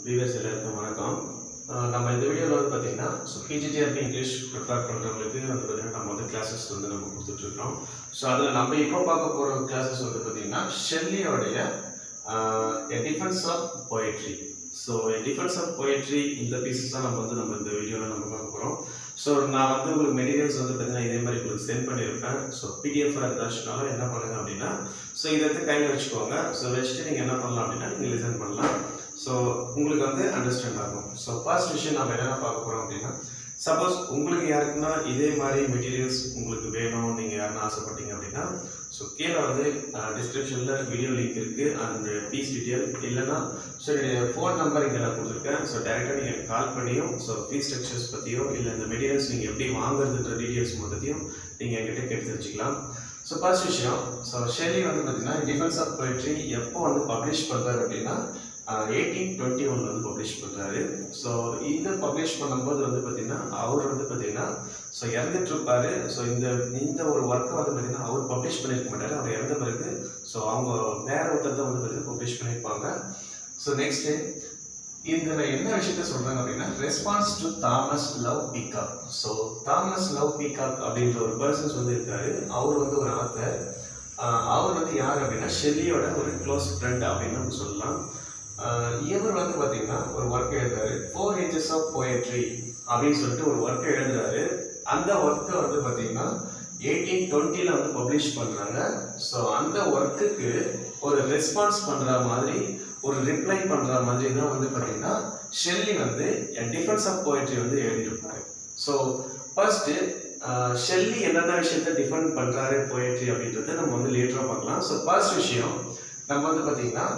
viewers எல்லாருக்கும் வணக்கம் அஹ் நம்ம இந்த வீடியோவில் வந்து பார்த்தீங்கன்னா ஸோ பிஜிடிஆர்பி இங்கிலீஷ் ப்ரிப்பேர் பண்ணுறவங்களுக்கு வந்து பார்த்தீங்கன்னா நம்ம வந்து கிளாஸஸ் வந்து நம்ம கொடுத்துட்ருக்கோம் ஸோ அதில் நம்ம இப்போ பார்க்க போகிற கிளாஸஸ் வந்து பார்த்தீங்கன்னா ஷெல்லியோடைய defence of poetry so defence of poetry இந்த பீசஸ் தான் நம்ம வந்து நம்ம இந்த வீடியோவில் நம்ம பார்க்க போகிறோம் ஸோ நான் வந்து உங்களுக்கு மெட்டீரியல்ஸ் வந்து பார்த்தீங்கன்னா இதே மாதிரி உங்களுக்கு சென்ட் பண்ணியிருப்பேன் ஸோ பிடிஎஃபாக இருந்தாச்சுனாலும் என்ன பண்ணுங்க அப்படின்னா ஸோ இதை எடுத்து கையில் வச்சுக்கோங்க ஸோ வச்சுட்டு நீங்கள் என்ன பண்ணலாம் அப்படின்னா நீங்கள் லிசன் பண்ணலாம் ஸோ உங்களுக்கு வந்து அண்டர்ஸ்டாண்ட் ஆகும் ஸோ ஃபர்ஸ்ட் விஷயம் நம்ம என்னென்ன பார்க்க போகிறோம் அப்படின்னா சப்போஸ் உங்களுக்கு யாருக்குன்னா இதே மாதிரி மெட்டீரியல்ஸ் உங்களுக்கு வேணும் நீங்கள் யாருன்னு ஆசைப்பட்டீங்க அப்படின்னா ஸோ கீழே வந்து டிஸ்கிரிப்ஷனில் வீடியோ லிங்க் இருக்குது அந்த ஃபீஸ் டீட்டெயில் இல்லைன்னா ஸோ என்னுடைய ஃபோன் நம்பர் இங்கே நான் கொடுத்துருக்கேன் ஸோ டேரெக்டாக நீங்கள் கால் பண்ணியும் ஸோ ஃபீஸ் ஸ்ட்ரக்சர்ஸ் பற்றியோ இல்லை இந்த மெட்டீரியல்ஸ் நீங்கள் எப்படி வாங்குறதுன்ற டீட்டெயில்ஸ் மொத்தத்தையும் நீங்கள் என்கிட்ட கேட்டு தெரிஞ்சுக்கலாம் ஸோ ஃபர்ஸ்ட் விஷயம் ஸோ ஷெல்லி வந்து பார்த்தீங்கன்னா டிஃபென்ஸ் ஆஃப் poetry எப்போ வந்து பப்ளிஷ் பண்ணுறாரு அப்படின்னா எயிட்டீன் டுவெண்ட்டி ஒன் வந்து பப்ளிஷ் பண்ணுறாரு ஸோ இது பப்ளிஷ் பண்ணும்போது வந்து பார்த்தீங்கன்னா அவர் வந்து பார்த்தீங்கன்னா ஸோ இறந்துட்டு இருப்பாரு ஸோ இந்த இந்த ஒரு ஒர்க்கை வந்து பார்த்தீங்கன்னா அவர் பப்ளிஷ் பண்ணியிருக்க மாட்டாரு அவர் இறந்த பிறகு ஸோ அவங்க வேற ஒருத்தர் தான் வந்து பார்த்தீங்கன்னா பப்ளிஷ் பண்ணியிருப்பாங்க ஸோ நெக்ஸ்ட்டு இதில் என்ன விஷயத்த சொல்கிறாங்க அப்படின்னா response to Thomas Love Peacock so Thomas Love Peacock அப்படின்ற ஒரு பர்சன்ஸ் வந்து இருக்காரு அவர் வந்து ஒரு ஆத்தர் அவர் வந்து யார் அப்படின்னா ஷெல்லியோட ஒரு க்ளோஸ் ஃப்ரெண்ட் அப்படின்னு நம்ம சொல்லலாம் ஆஹ் இவர் வந்து பார்த்தீங்கன்னா ஒரு ஒர்க் எழுதுறாரு ஃபோர் ஏஜஸ் ஆஃப் poetry அப்படின்னு சொல்லிட்டு ஒரு ஒர்க் எழுதுறாரு அந்த ஒர்க்கை வந்து பார்த்தீங்கன்னா எயிட்டீன் டுவெண்ட்டியில் வந்து பப்ளிஷ் பண்ணுறாங்க ஸோ அந்த ஒர்க்குக்கு ஒரு ரெஸ்பான்ஸ் பண்ணுற மாதிரி ஒரு ரிப்ளை பண்ணுற மாதிரி தான் வந்து பார்த்தீங்கன்னா ஷெல்லி வந்து டிஃபென்ஸ் ஆஃப் poetry வந்து எழுதியிருப்பாரு ஸோ ஃபர்ஸ்ட்டு ஷெல்லி என்னென்ன விஷயத்த டிஃபெண்ட் பண்ணுறாரு poetry அப்படின்றத நம்ம வந்து லேட்டராக பார்க்கலாம் ஸோ ஃபர்ஸ்ட் விஷயம் நம்ம வந்து பார்த்தீங்கன்னா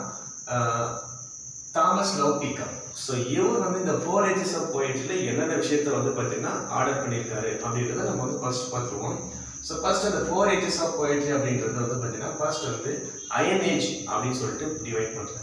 தாமஸ் லவ்பிகா ஸோ இவர் வந்து இந்த ஃபோர் ஏஜஸ் ஆஃப் போயிட்டில் என்னென்ன விஷயத்த வந்து பார்த்தீங்கன்னா ஆர்டர் பண்ணியிருக்காரு அப்படின்றத நம்ம வந்து ஃபர்ஸ்ட் பார்த்துருவோம் ஸோ ஃபர்ஸ்ட் அந்த ஃபோர் ஏஜஸ் ஆஃப் poetry அப்படின்றது வந்து பார்த்தீங்கன்னா ஃபர்ஸ்ட் வந்து அயன் ஏஜ் அப்படின்னு சொல்லிட்டு டிவைட் பண்ணுறாரு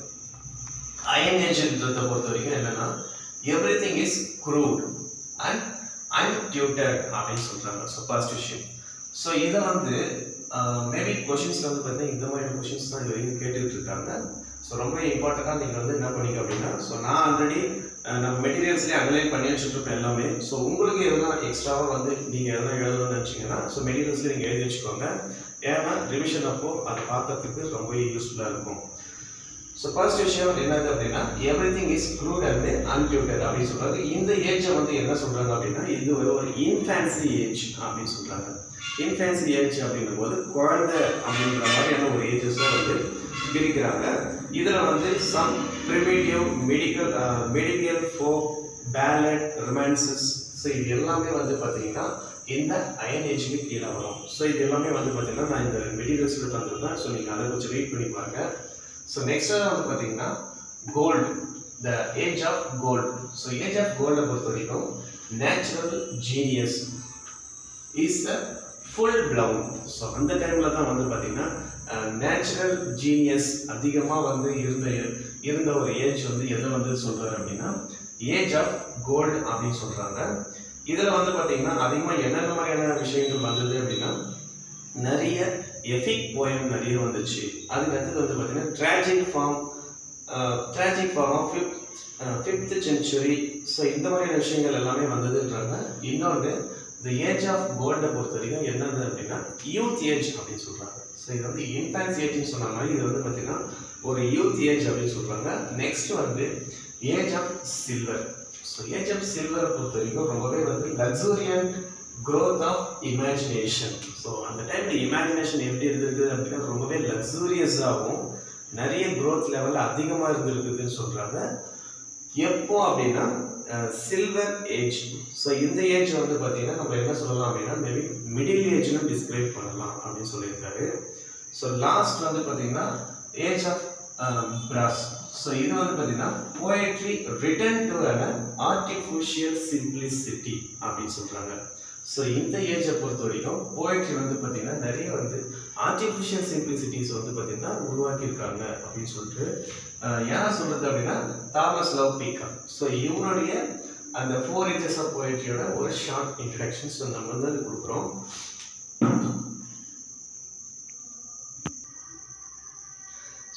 அயன் ஏஜ்ன்றதை பொறுத்த வரைக்கும் என்னன்னா everything is crude and untutored அப்படின்னு சொல்கிறாங்க ஸோ ஃபர்ஸ்ட் விஷயம் ஸோ இதை வந்து மேபி கொஷின்ஸில் வந்து பார்த்தீங்கன்னா இந்த மாதிரி கொஷின்ஸ் தான் இது வரைக்கும் கேட்டுக்கிட்டு இருக்காங்க ஸோ ரொம்ப இம்பார்ட்டண்ட்டாக நீங்கள் வந்து என்ன பண்ணிக்க அப்படின்னா ஸோ நான் ஆல்ரெடி நம்ம மெட்டீரியல்ஸ்லேயே அனலைன் பண்ணி வச்சுட்ருப்பேன் எல்லாமே ஸோ உங்களுக்கு எதனா எக்ஸ்ட்ராவாக வந்து நீங்கள் எதனா எழுதணும்னு நினச்சிங்கன்னா ஸோ மெட்டீரியல்ஸில் நீங்கள் எழுதி வச்சுக்கோங்க ஏன்னா ரிவிஷன் அப்போ அதை பார்க்கறதுக்கு ரொம்ப யூஸ்ஃபுல்லாக இருக்கும் ஸோ ஃபர்ஸ்ட் விஷயம் என்னது அப்படின்னா everything is crude and untutored அப்படின்னு சொல்றாங்க இந்த ஏஜை வந்து என்ன சொல்றாங்க அப்படின்னா இது ஒரு ஒரு இன்ஃபேன்சி ஏஜ் அப்படின்னு சொல்றாங்க இன்ஃபேன்சி ஏஜ் அப்படிங்கும் போது குழந்தை அப்படின்ற மாதிரியான ஒரு ஏஜஸை வந்து பிரிக்கிறாங்க இதில் வந்து some primitive medical medical folk ballad romances so இது எல்லாமே வந்து பார்த்தீங்கன்னா இந்த அயன் ஏஜுக்கு கீழே வரும் ஸோ இது எல்லாமே வந்து பார்த்தீங்கன்னா நான் இந்த மெட்டீரியல்ஸில் தந்துருக்கேன் ஸோ நீங்கள் அதை கொஞ்சம் ரீட் பண்ணி பாருங்க ஸோ நெக்ஸ்ட் வந்து பார்த்தீங்கன்னா gold the age of gold so age of கோல்டை பொறுத்த வரைக்கும் natural genius is a full blown so அந்த டைமில் தான் வந்து பார்த்தீங்கன்னா நேச்சுரல் ஜீனியஸ் அதிகமாக வந்து இருந்த இருந்த ஒரு ஏஜ் வந்து எதை வந்து சொல்கிறாரு அப்படின்னா ஏஜ் ஆஃப் கோல்டு அப்படின்னு சொல்கிறாங்க இதில் வந்து பார்த்தீங்கன்னா அதிகமாக என்னென்ன மாதிரியான விஷயங்கள் வந்தது அப்படின்னா நிறைய எஃபிக் போயம் நிறைய வந்துச்சு அதுக்கு அடுத்தது வந்து பார்த்தீங்கன்னா tragic form tragic form of fifth fifth century so இந்த மாதிரியான விஷயங்கள் எல்லாமே வந்ததுன்றாங்க இன்னொன்று இந்த ஏஜ் ஆஃப் கோல்டை பொறுத்த வரைக்கும் என்னது அப்படின்னா யூத் ஏஜ் அப்படின்னு சொல்கிறாங்க ஸோ இது வந்து இன்ஃபேன்ஸ் ஏஜ்னு சொன்ன மாதிரி இது வந்து பார்த்தீங்கன்னா ஒரு யூத் ஏஜ் அப்படின்னு சொல்கிறாங்க நெக்ஸ்ட் வந்து age of silver so age of சில்வரை பொறுத்த வரைக்கும் ரொம்பவே வந்து luxuriant growth of imagination so அந்த டைமில் இமேஜினேஷன் எப்படி இருந்திருக்குது அப்படின்னா ரொம்பவே லக்ஸூரியஸாகவும் நிறைய க்ரோத் லெவல் அதிகமாக இருந்திருக்குதுன்னு சொல்கிறாங்க எப்போ அப்படின்னா சில்வர் ஏஜ் ஸோ இந்த ஏஜ் வந்து பார்த்தீங்கன்னா நம்ம என்ன சொல்லலாம் அப்படின்னா மேபி மிடில் ஏஜ்னு டிஸ்கிரைப் பண்ணலாம் அப்படின்னு சொல்லியிருக்காரு ஸோ லாஸ்ட் வந்து பார்த்தீங்கன்னா ஏஜ் ஆஃப் பிராஸ் ஸோ இது வந்து பார்த்தீங்கன்னா poetry return to an artificial simplicity அப்படின்னு சொல்கிறாங்க ஸோ இந்த ஏஜை பொறுத்த வரைக்கும் போயட்ரி வந்து பார்த்தீங்கன்னா நிறைய வந்து ஆர்டிஃபிஷியல் சிம்பிளிசிட்டிஸ் வந்து பார்த்தீங்கன்னா உருவாக்கியிருக்காங்க அப்படின்னு சொல்லிட்டு யாரை சொல்கிறது அப்படின்னா தாமஸ் லவ் பீக்கா ஸோ இவருடைய அந்த ஃபோர் ஏஜஸ் ஆஃப் போயட்ரியோட ஒரு ஷார்ட் இன்ட்ரடக்ஷன்ஸ் நம்ம வந்து அது கொடுக்குறோம்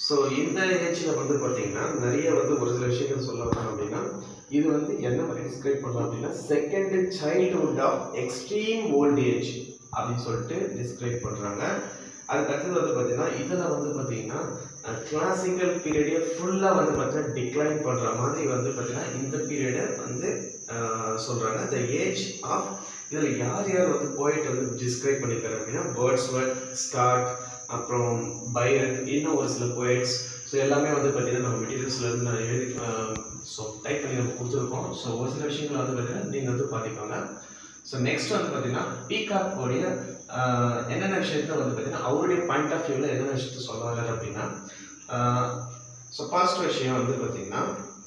ஸோ இந்த ஏஜில் வந்து பார்த்தீங்கன்னா நிறைய வந்து ஒரு சில விஷயங்கள் சொல்லலாம் அப்படின்னா இது வந்து என்ன மாதிரி டிஸ்கிரைப் பண்ணலாம் அப்படின்னா second childhood of extreme old age அப்படின்னு சொல்லிட்டு டிஸ்கிரைப் பண்ணுறாங்க அதுக்கு அடுத்தது வந்து பார்த்தீங்கன்னா இதில் வந்து பார்த்தீங்கன்னா கிளாசிக்கல் பீரியடே ஃபுல்லாக வந்து பார்த்தீங்கன்னா டிக்ளைன் பண்ணுற மாதிரி வந்து பார்த்தீங்கன்னா இந்த பீரியடை வந்து சொல்கிறாங்க த ஏஜ் ஆஃப் இதில் யார் யார் வந்து போயிட்டு வந்து டிஸ்கிரைப் பண்ணியிருக்காரு அப்படின்னா பேர்ட்ஸ்வர்ட் ஸ்காட் அப்புறம் பைரன் இன்னும் ஒரு சில போயட்ஸ் ஸோ எல்லாமே வந்து பார்த்தீங்கன்னா நம்ம மெட்டீரியல்ஸ்லேருந்து நான் எழுதி ஸோ டைப் பண்ணி நம்ம கொடுத்துருக்கோம் ஸோ ஒரு சில விஷயங்கள் வந்து பார்த்தீங்கன்னா நீங்கள் வந்து பார்த்துக்கோங்க ஸோ நெக்ஸ்ட் வந்து பார்த்தீங்கன்னா பீகாக் உடைய ஆஹ், என்னென்ன விஷயத்த வந்து பார்த்தீங்கன்னா அவருடைய பாயிண்ட் ஆஃப் வியூவில் என்னென்ன விஷயத்த சொல்ல வர்றாரு அப்படின்னா ஸோ ஃபர்ஸ்ட் விஷயம் வந்து பார்த்தீங்கன்னா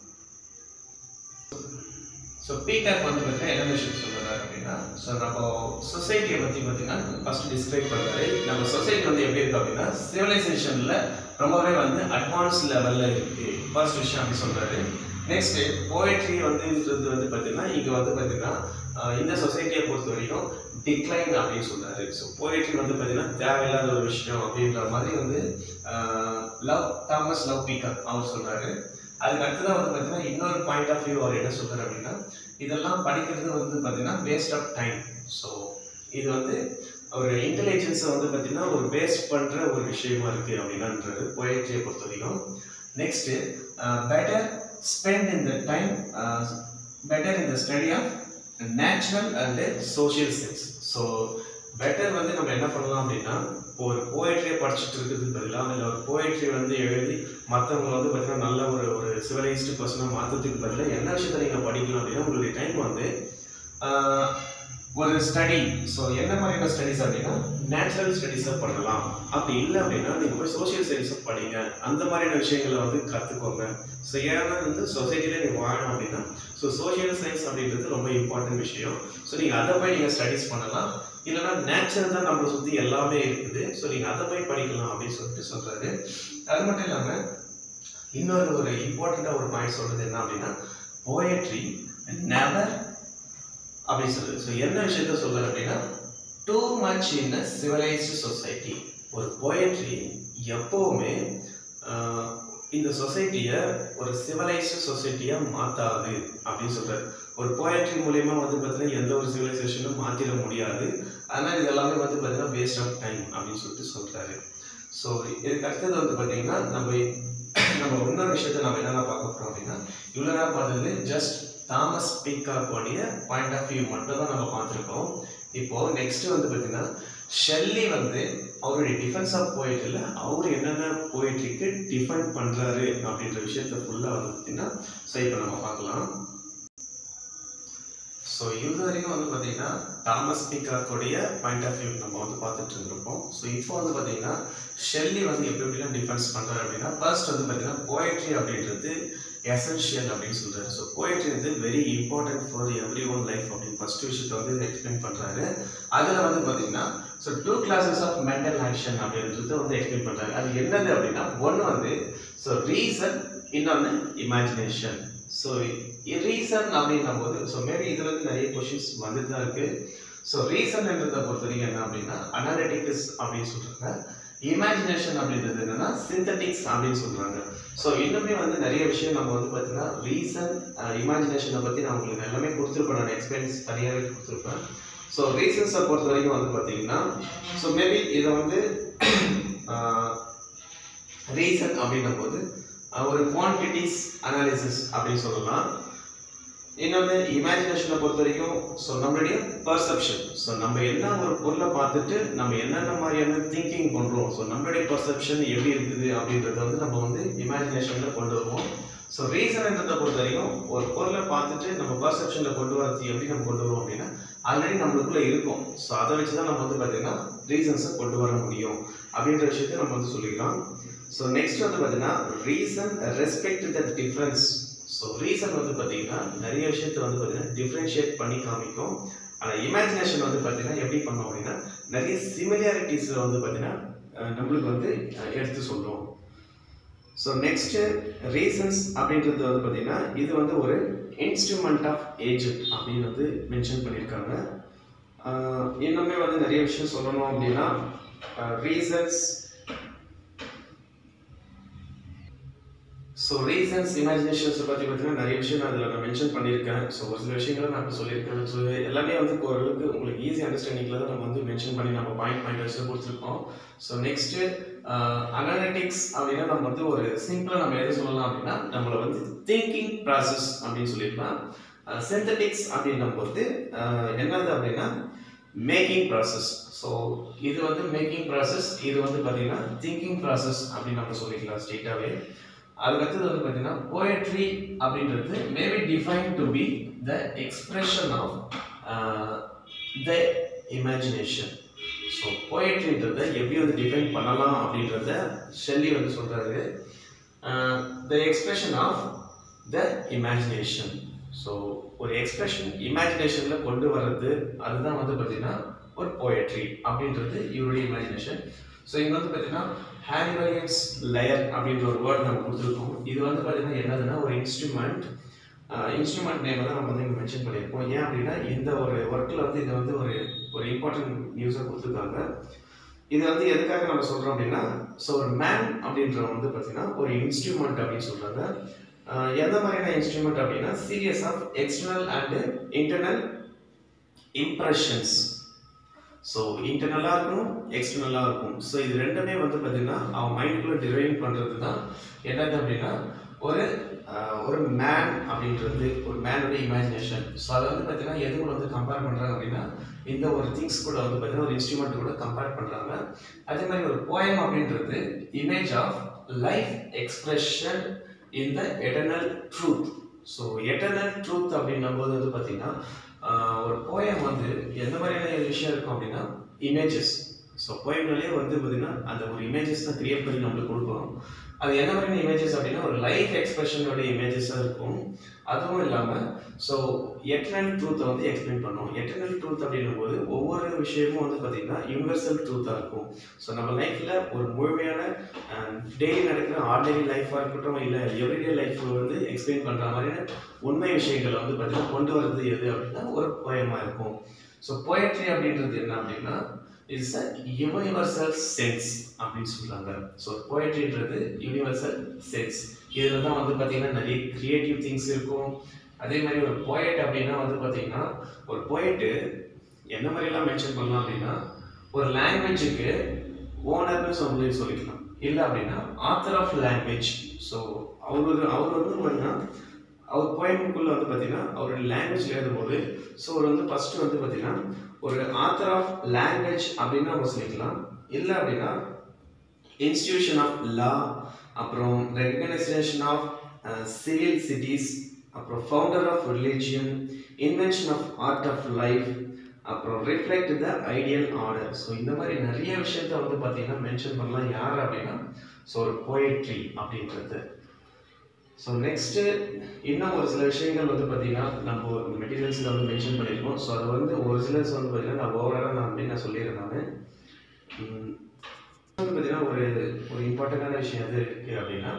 ஸோ பீகாக் வந்து பார்த்தீங்கன்னா என்ன விஷயம் சொல்றாரு அப்படின்னா ஸோ நம்ம சொசைட்டியை பற்றி பார்த்தீங்கன்னா ஃபர்ஸ்ட் டிஸ்கிரைப் பண்ணுறாரு நம்ம சொசைட்டி வந்து எப்படி இருக்கு அப்படின்னா சிவிலைசேஷனில் ரொம்பவே வந்து அட்வான்ஸ் லெவலில் இருக்கு ஃபர்ஸ்ட் விஷயம் அப்படி சொல்றாரு நெக்ஸ்ட் போயட்ரி வந்துன்றது வந்து பார்த்தீங்கன்னா இங்கே வந்து பார்த்தீங்கன்னா ஆஹ் இந்த சொசைட்டியை பொறுத்த வரைக்கும் டிக்ளைன் அப்படின்னு சொல்றாரு ஸோ போயட்ரி வந்து பார்த்தீங்கன்னா தேவையில்லாத ஒரு விஷயம் அப்படின்ற மாதிரி வந்து லவ் தாமஸ் லவ் பீகாக் அவர் சொல்றாரு அதுக்கு அடுத்ததான் வந்து பார்த்தீங்கன்னா இன்னொரு பாயிண்ட் ஆஃப் வியூ அவர் என்ன சொல்றாரு அப்படின்னா இதெல்லாம் படிக்கிறது வந்து பார்த்தீங்கன்னா வேஸ்ட் ஆஃப் டைம் ஸோ இது வந்து ஒரு இன்டெலிஜென்ஸை வந்து பார்த்தீங்கன்னா ஒரு வேஸ்ட் பண்ணுற ஒரு விஷயமா இருக்குது அப்படின்னுன்றது போயட்ரியை பொறுத்த வரைக்கும் next better spend in the time better in the study of natural and social science so better வந்து நம்ம என்ன பண்ணலாம் அப்படின்னா இப்போ ஒரு போயட்ரியை படிச்சுட்டு இருக்கிறதுக்கு பதிலாக இல்லை ஒரு போயட்ரி வந்து எழுதி மற்றவங்க வந்து பார்த்தீங்கன்னா நல்ல ஒரு ஒரு சிவிலைஸ்டு பர்சனாக மாற்றத்துக்கு பதிலாக என்ன விஷயத்தை நீங்கள் படிக்கலாம் அப்படின்னா உங்களுடைய டைம் வந்து ஆஹ், ஒரு ஸ்டடி ஸோ என்ன மாதிரியான ஸ்டடிஸ் அப்படின்னா நேச்சுரல் ஸ்டடீஸை பண்ணலாம் அப்படி இல்லை அப்படின்னா நீங்கள் போய் சோஷியல் ஸ்டடீஸை படிங்க அந்த மாதிரியான விஷயங்களை வந்து கற்றுக்கோங்க ஸோ ஏன்னா வந்து சொசைட்டியில் நீங்கள் வாழணும் அப்படின்னா ஸோ சோஷியல் சயின்ஸ் அப்படின்றது ரொம்ப இம்பார்ட்டன்ட் விஷயம் ஸோ நீங்கள் அதை போய் நீங்கள் ஸ்டடீஸ் பண்ணலாம் இல்லைன்னா நேச்சுரல் தான் நம்மளை சுற்றி எல்லாமே இருக்குது ஸோ நீங்கள் அதை போய் படிக்கலாம் அப்படின்னு சொல்லிட்டு சொல்கிறாரு அது மட்டும் இல்லாமல் இன்னொரு ஒரு இம்பார்ட்டண்ட்டாக ஒரு பாயிண்ட் சொல்கிறது என்ன அப்படின்னா போயட்ரி நெவர் அப்படின்னு சொல்லுது ஸோ என்ன விஷயத்த சொல்லுது அப்படின்னா too much in a civilized society ஒரு போயட்ரி எப்போவுமே ஆஹ், இந்த சொசைட்டியை ஒரு சிவிலைஸ்டு சொசைட்டியாக மாற்றாது அப்படின்னு சொல்றாரு ஒரு போயட்ரி மூலயமா வந்து பார்த்தீங்கன்னா எந்த ஒரு சிவிலைசேஷனும் மாற்றிட முடியாது அதனால் இது எல்லாமே வந்து பார்த்தீங்கன்னா வேஸ்ட் ஆஃப் டைம் அப்படின்னு சொல்லிட்டு சொல்கிறாரு ஸோ இதுக்கு அடுத்தது வந்து பார்த்தீங்கன்னா நம்ம நம்ம இன்னொரு விஷயத்த நம்ம என்னென்ன பார்க்க போகிறோம் அப்படின்னா இவ்வளோ நேரம் பார்த்தது ஜஸ்ட் தாமஸ் பீகாக்கோடைய பாயிண்ட் ஆஃப் வியூ மட்டும் தான் நம்ம பார்த்துருக்கோம் இப்போ நெக்ஸ்ட் வந்து பார்த்தீங்கன்னா ஷெல்லி வந்து அவருடைய டிஃபென்ஸ் ஆஃப் போயிட்டில் அவர் என்னென்ன போயிட்ரிக்கு டிஃபெண்ட் பண்ணுறாரு அப்படின்ற விஷயத்த ஃபுல்லாக வந்து பார்த்தீங்கன்னா ஸோ இப்போ நம்ம பார்க்கலாம் ஸோ இது வரைக்கும் வந்து பார்த்தீங்கன்னா தாமஸ் பீகாக்கோடைய பாயிண்ட் ஆஃப் வியூ நம்ம வந்து பார்த்துட்டு இருந்திருப்போம் ஸோ இப்போ வந்து பார்த்தீங்கன்னா ஷெல்லி வந்து எப்படி எப்படிலாம் டிஃபென்ஸ் பண்ணுறாரு அப்படின்னா ஃபர்ஸ்ட் வந்து பார்த்தீங்கன்னா போயட்ரி அப்படின்றது எசென்ஷியல் அப்படின்னு சொல்றாரு ஸோ போயட்ரி வந்து very important for everyone life அப்படின்னு ஃபர்ஸ்ட் விஷயத்தை வந்து எக்ஸ்பிளைன் பண்ணுறாரு அதில் வந்து பார்த்தீங்கன்னா so two classes of mental action அப்படின்றது வந்து எக்ஸ்பிளைன் பண்ணுறாரு அது என்னது அப்படின்னா ஒன்று வந்து ஸோ ரீசன் இன்னொன்று இமேஜினேஷன் ஸோ ரீசன் அப்படின்னும் போது ஸோ மேபி இதில் வந்து நிறைய கொஷின்ஸ் வந்துட்டு தான் இருக்குது ஸோ ரீசன்ன்றதை பொறுத்த வரைக்கும் என்ன அப்படின்னா அனாலிட்டிக்ஸ் அப்படின்னு சொல்கிறாங்க இமேஜினேஷன் அப்படின்றது என்னன்னா சிந்தட்டிக்ஸ் அப்படின்னு சொல்றாங்க ஸோ இன்னுமே வந்து நிறைய விஷயம் நம்ம வந்து பார்த்தீங்கன்னா ரீசன் இமேஜினேஷனை பற்றி நான் உங்களுக்கு எல்லாமே கொடுத்துருப்பேன் நான் எக்ஸ்பீரியன்ஸ் தனியாகவே கொடுத்துருப்பேன் ஸோ ரீசன்ஸை பொறுத்த வரைக்கும் வந்து பார்த்தீங்கன்னா ஸோ மேபி இதை வந்து ரீசன் அப்படின்னும் போது அஹ், ஒரு குவான்டிட்டிஸ் அனாலிசிஸ் அப்படின்னு சொல்லலாம் இன்னொன்று இமேஜினேஷனை பொறுத்த வரைக்கும் ஸோ நம்மளுடைய பர்செப்ஷன் ஸோ நம்ம என்ன ஒரு பொருளை பார்த்துட்டு நம்ம என்னென்ன மாதிரியான திங்கிங் பண்ணுறோம் ஸோ நம்மளுடைய பர்செப்ஷன் எப்படி இருக்குது அப்படின்றத வந்து நம்ம வந்து இமேஜினேஷனில் கொண்டு வருவோம் ஸோ ரீசன்ன்றதை பொறுத்த வரைக்கும் ஒரு பொருளை பார்த்துட்டு நம்ம பர்செப்ஷனில் கொண்டு வரது எப்படி நம்ம கொண்டு வருவோம் அப்படின்னா ஆல்ரெடி நம்மளுக்குள்ள இருக்கும் ஸோ அதை வச்சு தான் நம்ம வந்து பார்த்தீங்கன்னா ரீசன்ஸை கொண்டு வர முடியும் அப்படின்ற விஷயத்தை நம்ம வந்து சொல்லிக்கலாம் ஸோ நெக்ஸ்ட் வந்து பார்த்தீங்கன்னா reason respect the difference so reason வந்து பார்த்தீங்கன்னா நிறைய விஷயத்தை வந்து பார்த்தீங்கன்னா டிஃப்ரென்ஷியேட் பண்ணி காமிக்கும் ஆனால் இமேஜினேஷன் வந்து பார்த்தீங்கன்னா எப்படி பண்ணோம் அப்படின்னா நிறைய சிமிலாரிட்டிஸை வந்து பார்த்தீங்கன்னா அஹ், நம்மளுக்கு வந்து அஹ், எடுத்து சொல்லும் ஸோ நெக்ஸ்ட்டு ரீசன்ஸ் அப்படின்றது வந்து பார்த்தீங்கன்னா இது வந்து ஒரு இன்ஸ்ட்ருமெண்ட் ஆஃப் ஏஜென்ட் அப்படின்னு வந்து மென்ஷன் பண்ணியிருக்காங்க ஆஹ் இன்னுமே வந்து நிறைய விஷயம் சொல்லணும் அப்படின்னா ரீசன்ஸ் ஸோ ரீசன்ஸ் இமேஜினேஷன்ஸ் பற்றி பார்த்தீங்கன்னா நிறைய விஷயம் நான் அதில் நான் மென்ஷன் பண்ணியிருக்கேன் ஸோ ஒரு சில விஷயங்களை நான் இப்போ சொல்லியிருக்கேன் ஸோ எல்லாமே வந்து ஓரளவுக்கு உங்களுக்கு ஈஸி அண்டர்ஸ்டாண்டிங்கில் தான் நம்ம வந்து மென்ஷன் பண்ணி நம்ம பாயிண்ட் பாயிண்ட் வச்சு கொடுத்துருக்கோம் ஸோ நெக்ஸ்ட்டு அனாலிட்டிக்ஸ் அப்படின்னா நம்ம வந்து ஒரு சிம்பிளாக நம்ம எதை சொல்லலாம் அப்படின்னா நம்மளை வந்து திங்கிங் ப்ராசஸ் அப்படின்னு சொல்லியிருக்கலாம் சிந்தட்டிக்ஸ் அப்படின்னும் போது அஹ், என்னது அப்படின்னா மேக்கிங் ப்ராசஸ் ஸோ இது வந்து மேக்கிங் ப்ராசஸ் இது வந்து பார்த்தீங்கன்னா திங்கிங் ப்ராசஸ் அப்படின்னு நம்ம சொல்லிக்கலாம் ஸ்ட்ரெயிட்டாகவே அதுக்கடுத்தது வந்து பார்த்தீங்கன்னா போயட்ரி அப்படின்றது maybe define to be the expression of the imagination so போயட்ரின்றதை எப்படி வந்து டிஃபைன் பண்ணலாம் அப்படின்றத ஷெல்லி வந்து சொல்கிறாரு the expression of the imagination so ஒரு எக்ஸ்பிரஷன் இமேஜினேஷனில் கொண்டு வர்றது அதுதான் வந்து பார்த்தீங்கன்னா ஒரு போயட்ரி அப்படின்றது இவருடைய இமேஜினேஷன் ஸோ இங்கே வந்து பார்த்தீங்கன்னா ஹேரிவரியன்ஸ் லேயர் அப்படின்ற ஒரு வேர்ட் நம்ம கொடுத்துருக்கோம் இது வந்து பார்த்தீங்கன்னா என்னதுன்னா ஒரு இன்ஸ்ட்ருமெண்ட் இன்ஸ்ட்ருமெண்ட் நேம் தான் நம்ம வந்து இங்கே மென்ஷன் பண்ணியிருக்கோம் ஏன் அப்படின்னா இந்த ஒரு ஒர்க்கில் வந்து இது வந்து ஒரு ஒரு இம்பார்ட்டன்ட் நியூஸாக கொடுத்துருக்காங்க இது வந்து எதுக்காக நம்ம சொல்கிறோம் அப்படின்னா ஸோ ஒரு மேன் அப்படின்றவங்க வந்து பார்த்தீங்கன்னா ஒரு இன்ஸ்ட்ருமெண்ட் அப்படின்னு சொல்கிறாங்க எந்த மாதிரியான இன்ஸ்ட்ருமெண்ட் அப்படின்னா series of external and internal impressions so இன்டர்னலாக இருக்கும் எக்ஸ்டர்னலாக இருக்கும் ஸோ இது ரெண்டுமே வந்து பார்த்தீங்கன்னா அவன் மைண்டுக்குள்ளே டிரைவ் பண்ணுறது தான் என்னது அப்படின்னா ஒரு ஆஹ், ஒரு மேன் அப்படின்றது ஒரு மேனுடைய இமேஜினேஷன் ஸோ அதை வந்து பார்த்தீங்கன்னா எது கூட வந்து கம்பேர் பண்ணுறாங்க அப்படின்னா இந்த ஒரு திங்ஸ் கூட வந்து பார்த்தீங்கன்னா ஒரு இன்ஸ்ட்ருமெண்ட் கூட கம்பேர் பண்ணுறாங்க அதே மாதிரி ஒரு போயம் அப்படின்றது image of life expression in the eternal truth so eternal truth அப்படின்னும் போது வந்து பார்த்தீங்கன்னா ஆஹ், ஒரு போயம் வந்து எந்த மாதிரியான விஷயம் இருக்கும் அப்படின்னா இமேஜஸ் ஸோ போயம்னாலே வந்து பார்த்தீங்கன்னா அந்த ஒரு இமேஜஸ் தான் கிரியேட் பண்ணி நம்மளுக்கு கொடுக்கும் அது என்ன மாதிரியான இமேஜஸ் அப்படின்னா ஒரு லைஃப் எக்ஸ்பிரஷனோட இமேஜஸாக இருக்கும் அதுவும் இல்லாமல் ஸோ எட்டர்னல் ட்ரூத்தை வந்து எக்ஸ்பிளைன் பண்ணும் எட்டர்னல் ட்ரூத் அப்படின்னும் போது ஒவ்வொரு விஷயமும் வந்து பார்த்தீங்கன்னா யூனிவர்சல் ட்ரூத்தாக இருக்கும் ஸோ நம்ம லைஃப்பில் ஒரு முழுமையான டெய்லி நடக்கிற ஆர்டினரி லைஃபாக இருக்கட்டும் இல்லை எவ்ரிடே லைஃப் வந்து எக்ஸ்பிளைன் பண்ணுற மாதிரியான உண்மை விஷயங்களை வந்து பார்த்தீங்கன்னா கொண்டு வர்றது எது அப்படின்னா ஒரு போயமாக இருக்கும் ஸோ போயட்ரி அப்படின்றது என்ன அப்படின்னா இட்ஸ் அ யூனிவர்சல் சென்ஸ் அப்படின்னு சொல்கிறாங்க ஸோ போயட்ரின்றது யூனிவர்சல் சென்ஸ் இதில் தான் வந்து பார்த்தீங்கன்னா நிறைய க்ரியேட்டிவ் திங்ஸ் இருக்கும் அதே மாதிரி ஒரு போயட் அப்படின்னா வந்து பார்த்தீங்கன்னா ஒரு போயட்டு என்ன மாதிரிலாம் மென்ஷன் பண்ணலாம் அப்படின்னா ஒரு லாங்குவேஜுக்கு ஓனர்னு சொல்லி சொல்லிக்கலாம் இல்லை அப்படின்னா ஆத்தர் ஆஃப் லாங்குவேஜ் ஸோ அவர் அவர் வந்து பார்த்தீங்கன்னா அவர் போயமுக்குள்ளே வந்து பார்த்தீங்கன்னா அவருடைய லாங்குவேஜ் எழுதும்போது ஸோ அவர் வந்து ஃபஸ்ட்டு வந்து பார்த்தீங்கன்னா ஒரு ஆத்தர் ஆஃப் லாங்குவேஜ் அப்படின்னு நம்ம சொல்லிக்கலாம் இல்லை அப்படின்னா இன்ஸ்டிடியூஷன் ஆஃப் லா அப்புறம் ரெகனைசேஷன் ஆஃப் சிவில் சிட்டிஸ் அப்புறம் founder of religion invention of art of life அப்புறம் reflect the ideal order so இந்த மாதிரி நிறைய விஷயத்த வந்து பார்த்தீங்கன்னா மென்ஷன் பண்ணலாம் யார் அப்படின்னா ஸோ ஒரு போயட்ரி அப்படின்றது ஸோ நெக்ஸ்ட்டு இன்னும் ஒரு சில விஷயங்கள் வந்து பார்த்தீங்கன்னா நம்ம மெட்டீரியல்ஸில் வந்து மென்ஷன் பண்ணியிருக்கோம் ஸோ அது வந்து ஒரு சிலர்ஸ் வந்து பார்த்தீங்கன்னா நான் ஓவராலாக நான் அப்படின்னு நான் சொல்லிடுறேன் நான் வந்து பார்த்தீங்கன்னா ஒரு ஒரு இம்பார்ட்டண்ட்டான விஷயம் எது இருக்குது அப்படின்னா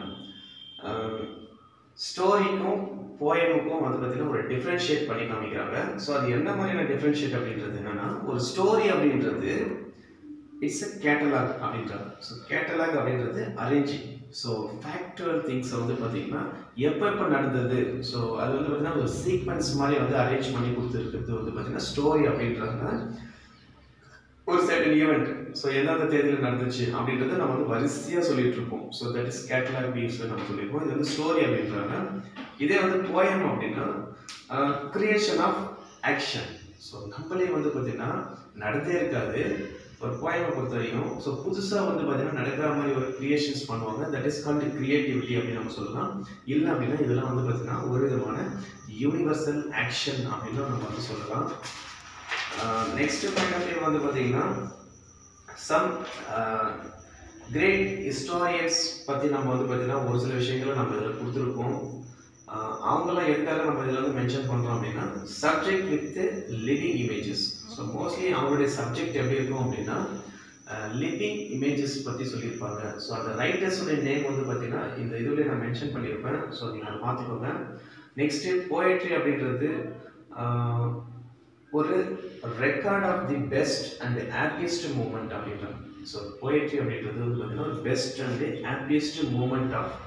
ஸ்டோரிக்கும் போயமுக்கும் வந்து பார்த்தீங்கன்னா ஒரு டிஃப்ரென்ஷியேட் பண்ணி காமிக்கிறாங்க ஸோ அது என்ன மாதிரியான டிஃப்ரென்ஷியேட் அப்படின்றது என்னன்னா ஒரு ஸ்டோரி அப்படின்றது இட்ஸ் அ கேட்டலாக் அப்படின்றாங்க ஸோ கேட்டலாக் அப்படின்றது அரேஞ்சிங் ஸோ ஃபேக்சுவல் திங்ஸை வந்து பார்த்தீங்கன்னா எப்போ எப்போ நடந்தது ஸோ அது வந்து பார்த்தீங்கன்னா ஒரு சீக்வன்ஸ் மாதிரி வந்து அரேஞ்ச் பண்ணி கொடுத்துருக்கிறது வந்து பார்த்தீங்கன்னா ஸ்டோரி அப்படின்றாங்க ஒரு சர்டன் ஈவெண்ட் ஸோ எந்தெந்த தேதியில் நடந்துச்சு அப்படின்றத நம்ம வந்து வரிசையாக சொல்லிட்டு இருப்போம் so that is catalogue piece நம்ம சொல்லியிருப்போம் இது வந்து ஸ்டோரி அப்படின்றாங்க இதே வந்து போயம் அப்படின்னா கிரியேஷன் ஆஃப் ஆக்ஷன் ஸோ நம்மளே வந்து பார்த்தீங்கன்னா நடந்தே இருக்காது ஒரு போயமை பொறுத்த வரைக்கும் ஸோ புதுசாக வந்து பார்த்தீங்கன்னா நடக்கிற மாதிரி ஒரு கிரியேஷன்ஸ் பண்ணுவாங்க தட் இஸ் கால்டு கிரியேட்டிவிட்டி அப்படின்னு நம்ம சொல்லலாம் இல்லை அப்படின்னா இதெல்லாம் வந்து பார்த்தீங்கன்னா ஒரு விதமான யூனிவர்சல் ஆக்ஷன் அப்படின்னு நம்ம வந்து சொல்லலாம் நெக்ஸ்ட் பாயிண்ட் ஆஃப் வியூ வந்து பார்த்தீங்கன்னா சம் கிரேட் ஹிஸ்டாரியன்ஸ் பற்றி நம்ம வந்து பார்த்தீங்கன்னா ஒரு சில விஷயங்களை நம்ம இதில் கொடுத்துருக்கோம் ஆஹ் அவங்கெல்லாம் எதுக்காக நம்ம இதில் வந்து மென்ஷன் பண்ணுறோம் அப்படின்னா subject with living images so mostly அவங்களுடைய சப்ஜெக்ட் எப்படி இருக்கும் அப்படின்னா லிவிங் இமேஜஸ் பற்றி சொல்லியிருப்பாங்க ஸோ அந்த ரைட்டர்ஸுடைய நேம் வந்து பார்த்தீங்கன்னா இந்த இதில் நான் மென்ஷன் பண்ணியிருப்பேன் ஸோ நீங்கள் அதை பார்த்துக்கோங்க நெக்ஸ்ட்டு போயட்ரி அப்படின்றது ஆஹ், ஒரு record of the best and happiest moment அப்படின்றாங்க ஸோ போயட்ரி அப்படின்றது வந்து பார்த்தீங்கன்னா ஒரு best and happiest moment of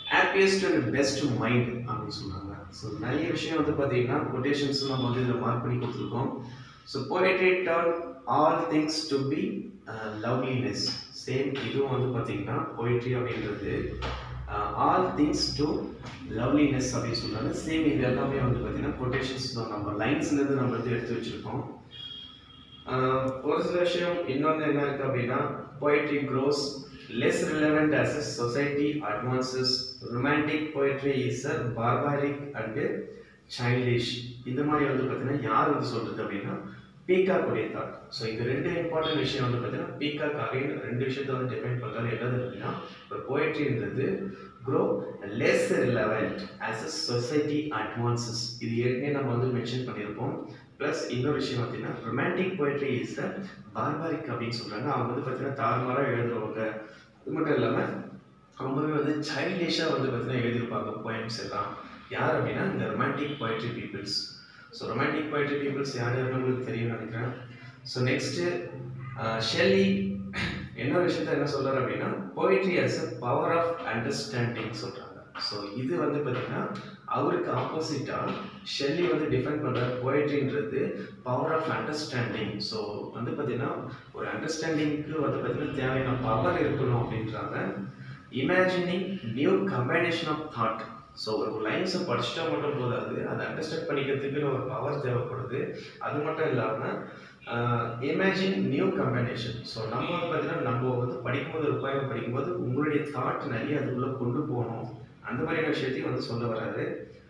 happiest and best mind அப்படின்னு சொல்கிறாங்க ஸோ நிறைய விஷயம் வந்து பார்த்தீங்கன்னா கொட்டேஷன்ஸ் நம்ம வந்து இதில் மார்க் பண்ணி கொடுத்துருக்கோம் so poetry turn all things to be loveliness same இதுவும் வந்து பார்த்தீங்கன்னா போய்ட்ரி அப்படின்றது ஆல் திங்ஸ் டு லவ்லினஸ் அப்படின்னு சொல்கிறாங்க சேம் இது எல்லாமே வந்து பார்த்தீங்கன்னா கொட்டேஷன்ஸ் தான் நம்ம லைன்ஸ்லேருந்து நம்ம வந்து எடுத்து வச்சுருக்கோம் ஆஹ் ஒரு சில விஷயம் இன்னொன்று என்ன இருக்குது அப்படின்னா poetry grows less relevant as a society advances romantic poetry is a barbaric and childish இந்த மாதிரி வந்து பார்த்தீங்கன்னா யார் வந்து சொல்றது அப்படின்னா பீகாக் உடைய தாட் ஸோ இந்த ரெண்டு இம்பார்ட்டன்ட் விஷயம் வந்து பார்த்தீங்கன்னா பீகாக் அகைன் ரெண்டு விஷயத்தை வந்து டிஃபைன் பண்ணுறாரு என்னது அப்படின்னா ஒரு போயட்ரின்றது grow less relevant as a society advances இது ஏற்கனவே நம்ம வந்து மென்ஷன் பண்ணியிருப்போம் ப்ளஸ் இன்னொரு விஷயம் பார்த்தீங்கன்னா romantic poetry is a barbaric அப்படின்னு சொல்கிறாங்க அவங்க வந்து பார்த்தீங்கன்னா தாறுமாறாக எழுதுறவங்க அது மட்டும் இல்லாமல் ரொம்பவே வந்து சைல்டிஷாக வந்து பார்த்தீங்கன்னா எழுதியிருப்பாங்க போயம்ஸ் எல்லாம் யார் அப்படின்னா இந்த romantic poetry peoples so romantic poetry peoples யார் யாருன்னு உங்களுக்கு தெரியும் நினைக்கிறேன் ஸோ நெக்ஸ்ட்டு ஷெல்லி என்ன விஷயத்த என்ன சொல்றாரு அப்படின்னா poetry as a power of understanding சொல்கிறாங்க ஸோ இது வந்து பார்த்தீங்கன்னா அவருக்கு ஆப்போசிட்டாக ஷெல்லி வந்து டிஃபைன் பண்ணுற போய்ட்ரின்றது பவர் ஆஃப் அண்டர்ஸ்டாண்டிங் ஸோ வந்து பார்த்தீங்கன்னா ஒரு அண்டர்ஸ்டாண்டிங்க்கு வந்து பார்த்தீங்கன்னா தேவையான பவர் இருக்கணும் அப்படின்றாங்க imagining new combination of thought so ஒரு லைன்ஸை படிச்சுட்டா மட்டும் போதாது அதை அண்டர்ஸ்டாண்ட் பண்ணிக்கிறதுக்குன்னு ஒரு பவர் தேவைப்படுது அது மட்டும் இல்லாமல் இமேஜின் நியூ கம்பைனேஷன் ஸோ நம்ம வந்து பார்த்தீங்கன்னா நம்ம வந்து படிக்கும்போது ஒரு poem படிக்கும்போது உங்களுடைய தாட் நிறைய அதுக்குள்ளே கொண்டு போகணும் அந்த மாதிரியான விஷயத்தையும் வந்து சொல்ல வராரு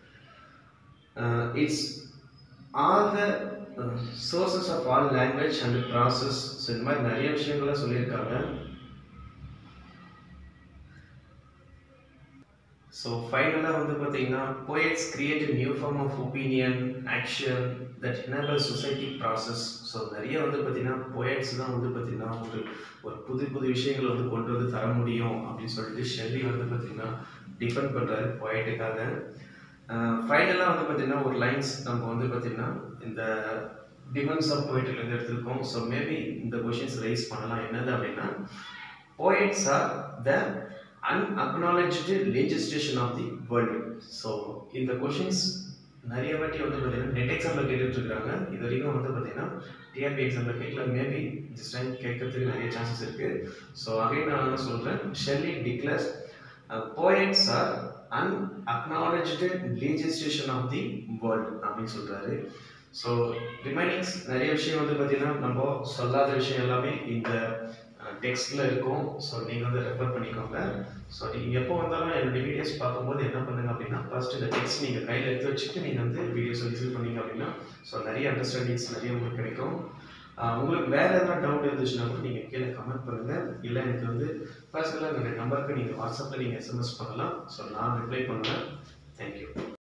it's all the sources of all language and process so இந்த மாதிரி நிறைய விஷயங்கள்லாம் சொல்லியிருக்காங்க ஸோ ஃபைனலாக வந்து பார்த்தீங்கன்னா poets create a new form of opinion action that enable society process so நிறைய வந்து பார்த்தீங்கன்னா poets தான் வந்து பார்த்தீங்கன்னா ஒரு ஒரு புது புது விஷயங்களை வந்து கொண்டு வந்து தர முடியும் அப்படின்னு சொல்லிட்டு ஷெல்லி வந்து பார்த்தீங்கன்னா டிஃபெண்ட் பண்ணுறாரு poetic-ஆக ஃபைனலாக வந்து பார்த்தீங்கன்னா ஒரு லைன்ஸ் நம்ம வந்து பார்த்தீங்கன்னா இந்த டிஃபென்ஸ் ஆஃப் போயிட்டுலேருந்து எடுத்திருக்கோம் ஸோ மேபி இந்த கொஷின்ஸ் ரைஸ் பண்ணலாம் என்னது அப்படின்னா poets are the unacknowledged legislation of the world so இந்த கொஷின்ஸ் நிறைய வாட்டி வந்து பார்த்தீங்கன்னா நெட் எக்ஸாமில் கேட்டுட்டு இருக்காங்க இது வரைக்கும் வந்து பார்த்தீங்கன்னா டிஆர்பி எக்ஸாமில் கேட்கல மேபி திஸ் டைம் கேட்கறதுக்கு நிறைய சான்சஸ் இருக்குது ஸோ அகைன் நான் என்ன சொல்கிறேன் Shelley declares poets are unacknowledged legislation of the world அப்படின்னு சொல்கிறாரு ஸோ ரிமைனிங்ஸ் நிறைய விஷயம் வந்து பார்த்தீங்கன்னா நம்ம சொல்லாத விஷயம் எல்லாமே இந்த டெக்ஸ்ட்டில் இருக்கும் ஸோ நீங்கள் வந்து ரெஃபர் பண்ணிக்கோங்க ஸோ நீங்கள் எப்போ வந்தாலும் என்னுடைய வீடியோஸ் பார்க்கும்போது என்ன பண்ணுங்க அப்படின்னா ஃபர்ஸ்ட் இந்த டெக்ஸ்ட் நீங்கள் கையில் எடுத்து வச்சுட்டு நீங்கள் வந்து வீடியோஸ் ரிசீவ் பண்ணீங்க அப்படின்னா ஸோ நிறைய அண்டர்ஸ்டாண்டிங்ஸ் நிறைய உங்களுக்கு கிடைக்கும் ஆஹ் உங்களுக்கு வேறு எதனா டவுட் இருந்துச்சுன்னா கூட நீங்கள் கீழே கமெண்ட் பண்ணுங்கள் இல்லை எனக்கு வந்து பர்சனலாக என்னுடைய நம்பருக்கு நீங்கள் வாட்ஸ்அப்பில் நீங்கள் எஸ்எம்எஸ் பண்ணலாம் ஸோ நான் ரிப்ளை பண்ணுவேன் தேங்க்யூ